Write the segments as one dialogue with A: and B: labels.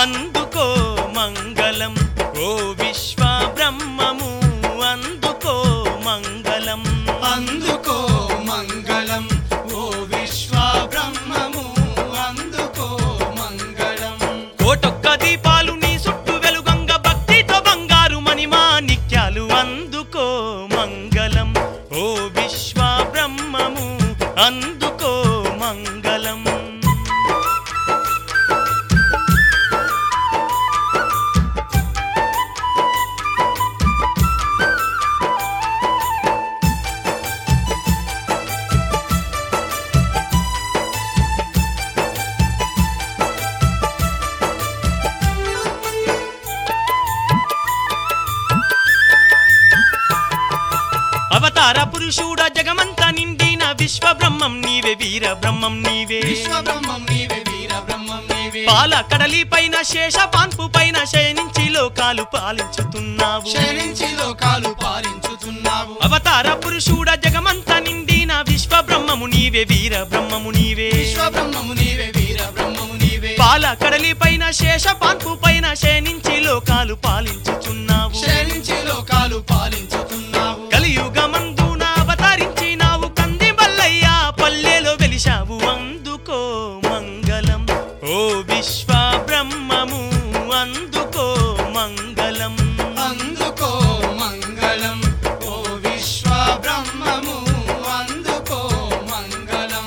A: అందుకో మంగళం ఓ విశ్వ బ్రహ్మము అందుకో మంగళం
B: అందుకో మంగళం ఓ విశ్వ బ్రహ్మము అందుకో మంగళం
A: కోటొక్క దీపాలు నీ చుట్టూ వెలుగంగ భక్తితో బంగారు మణిమాణిక్యాలు అందుకో మంగళం ఓ విశ్వ బ్రహ్మము అందుకో మంగళం అవతార పురుషుడ జగమంత నిండిన విశ్వ బ్రహ్మం నీవే వీర బ్రహ్మం నీవే
B: విశ్వ బ్రహ్మం నీవే వీర బ్రహ్మం నీవే
A: పాల కడలి పైన శేష పాన్పు పైన శయనించి లోకాలు పాలించుతున్నావు
B: శరించి లోకాలు పాలించుతున్నావు
A: అవతార పురుషుడ జగమంత నిండిన విశ్వ బ్రహ్మము నీవే వీర బ్రహ్మము నీవే
B: విశ్వ బ్రహ్మము నీవే వీర బ్రహ్మము నీవే
A: పాల కడలి పైన శేష పాన్పు పైన శయనించి లోకాలు పాలించుచున్నావు
B: శరించి లోకాలు పాలించుతున్నావు
A: కలియుగమందున అవతరించినావు కంది మల్లయ్య పల్లెలో వెలిశావు అందుకో మంగళం ఓ విశ్వ బ్రహ్మము అందుకో మంగళం
B: అందుకో మంగళం ఓ విశ్వ బ్రహ్మము అందుకో మంగళం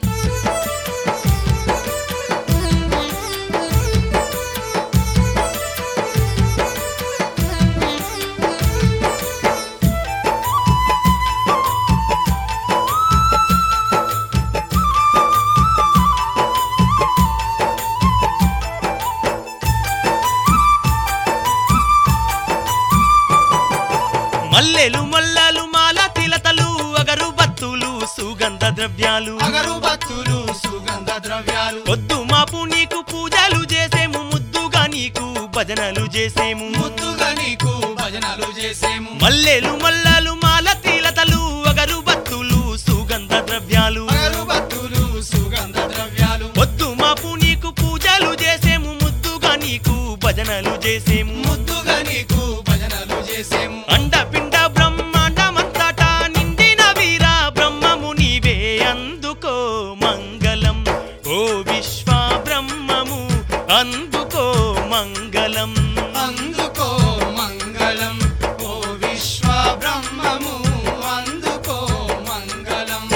A: మల్లెలు మొల్లలు మాల తిలతలు అగరు బత్తులు సుగంధ ద్రవ్యాలు
B: అగరు భక్తులు సుగంధ ద్రవ్యాలు
A: పొద్దు మాపు నీకు పూజలు చేసేము ముద్దుగా నీకు భజనలు చేసేము
B: ముద్దుగా నీకు భజనలు చేసేము
A: మల్లెలు మల్లలు మాల తిలతలు అగరు బత్తులు సుగంధ ద్రవ్యాలు
B: అగరు భక్తులు సుగంధ ద్రవ్యాలు
A: పొద్దు మాపు నీకు పూజలు చేసేము ముద్దుగా నీకు భజనలు చేసేము
B: ముద్దుగా నీకు భజనలు చేసేము
A: అండ పిండ బ్రహ్మాండమంతటా నిండిన వీర బ్రహ్మము నీవే అందుకో మంగళం ఓ విశ్వ బ్రహ్మము అందుకో మంగళం
B: అందుకో మంగళం ఓ విశ్వ బ్రహ్మము అందుకో మంగళం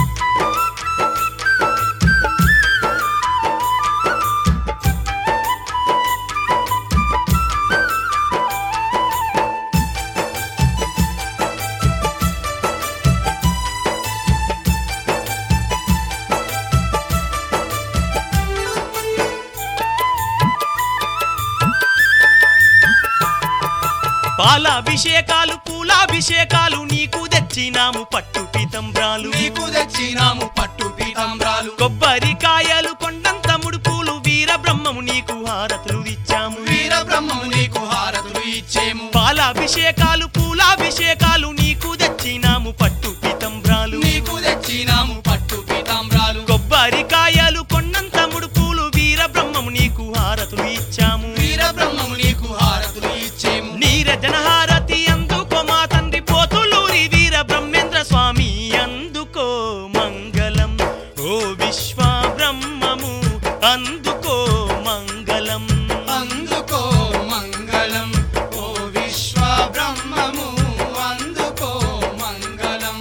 A: పాలాభిషేకాలు పూలాభిషేకాలు నీకు తెచ్చినాము పట్టు పీతంబ్రాలు
B: నీకు తెచ్చినాము పట్టు పీతాంబ్రాలు
A: కొబ్బరికాయలు కొండంత ముడుపులు వీర బ్రహ్మము నీకు హారతులు ఇచ్చాము
B: వీర బ్రహ్మము నీకు హారతులు ఇచ్చేము
A: పాలాభిషేకాలు పూలాభిషేకాలు నీకు తెచ్చినాము పట్టు పీతంబ్రాలు
B: నీకు తెచ్చినాము పట్టు పీతాంబ్రాలు
A: కొబ్బరికాయలు కొన్నంత ముడుపులు వీర బ్రహ్మము నీకు హారతులు ఇచ్చాము
B: వీర బ్రహ్మము నీకు హారతులు ఇచ్చేము
A: నీరజన హారతి అందుకో మా తండ్రి పోతులూరి వీర బ్రహ్మేంద్ర స్వామి అందుకో మంగళం ఓ విశ్వ బ్రహ్మము అందుకో మంగళం
B: అందుకో మంగళం ఓ విశ్వ బ్రహ్మము అందుకో మంగళం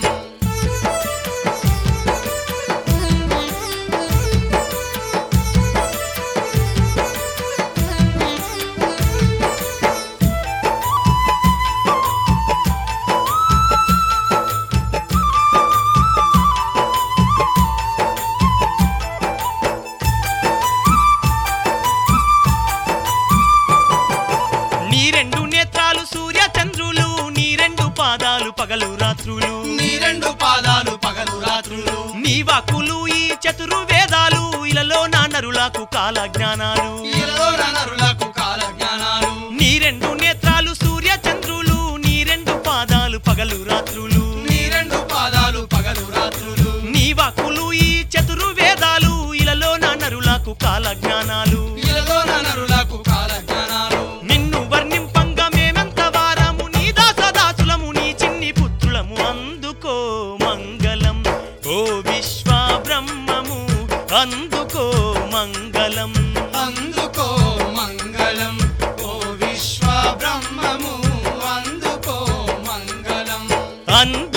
A: నీ రెండు నేత్రాలు సూర్య చంద్రులు నీ రెండు పాదాలు పగలు రాత్రులు
B: నీ రెండు పాదాలు పగలు రాత్రులు
A: నీ వాక్కులు ఈ చతురు వేదాలు ఇలలో నా నరులకు కాల జ్ఞానాలు
B: ఈలో నరులకు కాల జ్ఞానాలు
A: నీ రెండు నేత్రాలు సూర్య చంద్రులు నీ రెండు పాదాలు పగలు రాత్రులు
B: నీ రెండు పాదాలు పగలు రాత్రులు
A: నీ వాక్కులు ఈ చతురు వేదాలు ఇలలో నా నరులకు కాల జ్ఞానాలు
B: ఈలో నరులకు కాల
A: అంద